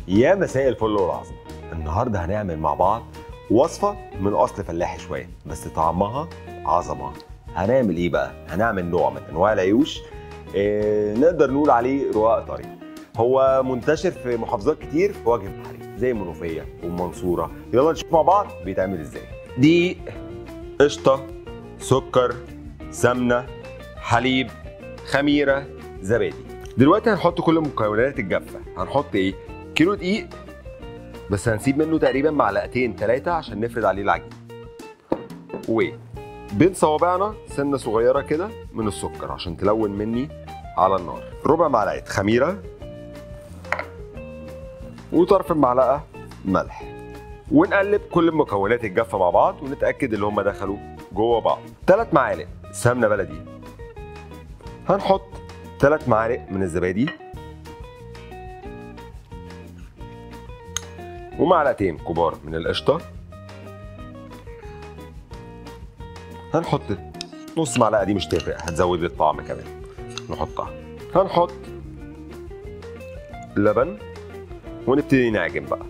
يا مساء الفل والعظمه النهارده هنعمل مع بعض وصفه من اصل فلاحي شويه بس طعمها عظمه هنعمل ايه بقى هنعمل نوع من انواع العيوش إيه نقدر نقول عليه رقاق طري هو منتشر في محافظات كتير في وجه بحري زي المنوفيه والمنصوره يلا نشوف مع بعض بيتعمل ازاي دقيق قشطه سكر سمنه حليب خميره زبادي دلوقتي هنحط كل مكونات الجافه هنحط ايه كيلو دقيق بس هنسيب منه تقريبا معلقتين ثلاثه عشان نفرد عليه العجين و بين صوابعنا سنه صغيره كده من السكر عشان تلون مني على النار ربع معلقه خميره وطرف المعلقه ملح ونقلب كل مكونات الجافه مع بعض ونتاكد ان هم دخلوا جوه بعض ثلاث معالق سمنه بلدي هنحط ثلاث معالق من الزبادي ومعلقتين كبار من القشطه هنحط نص معلقه دي مش تفرق هتزود الطعم كمان نحطها هنحط لبن ونبتدي نعجن بقى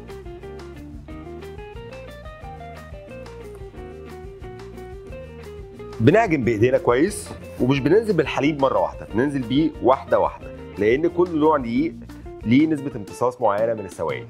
بنعجن بايدينا كويس ومش بننزل بالحليب مره واحده بننزل بيه واحده واحده لان كل نوع دقيق ليه نسبه امتصاص معينه من السوائل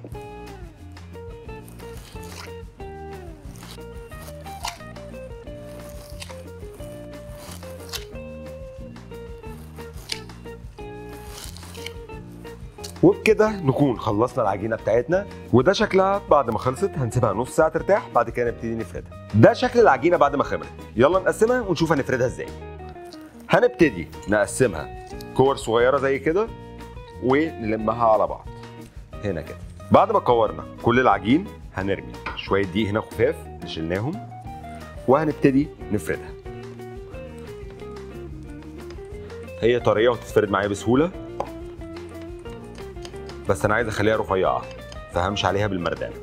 وبكده نكون خلصنا العجينه بتاعتنا وده شكلها بعد ما خلصت هنسيبها نص ساعه ترتاح بعد كده نبتدي نفردها ده شكل العجينه بعد ما خمرت يلا نقسمها ونشوف هنفردها ازاي هنبتدي نقسمها كور صغيره زي كده ونلمها على بعض هنا كده بعد ما كورنا كل العجين هنرمي شويه دقيق هنا خفاف اللي شلناهم وهنبتدي نفردها هي طريه وتتفرد معايا بسهوله بس انا عايز اخليها رفيعه فهمش عليها بالمردانه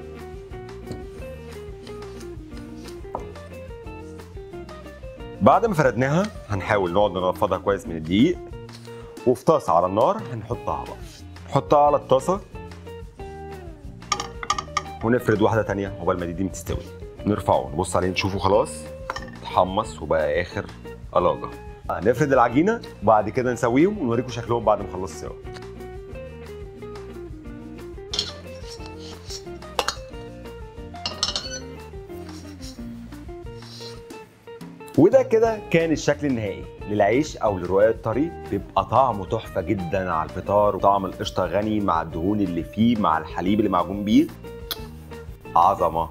بعد ما فردناها هنحاول نقعد ننفضها كويس من الدقيق وفي طاسه على النار هنحطها بقى نحطها على الطاسه ونفرد واحده تانية عقبال ما دي, دي تستوي نرفعه نبص عليه نشوفه خلاص اتحمص وبقى اخر قلاجه هنفرد العجينه وبعد كده نسويهم ونوريكم شكلهم بعد ما خلصوا سوا وده كده كان الشكل النهائي للعيش او للرقاق الطري بيبقى طعمه تحفه جدا على الفطار وطعم القشطه غني مع الدهون اللي فيه مع الحليب اللي معجون بيه عظمه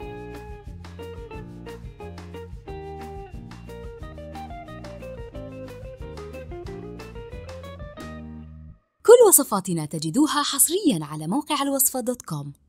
كل وصفاتنا تجدوها حصريا على موقع الوصفة دوت كوم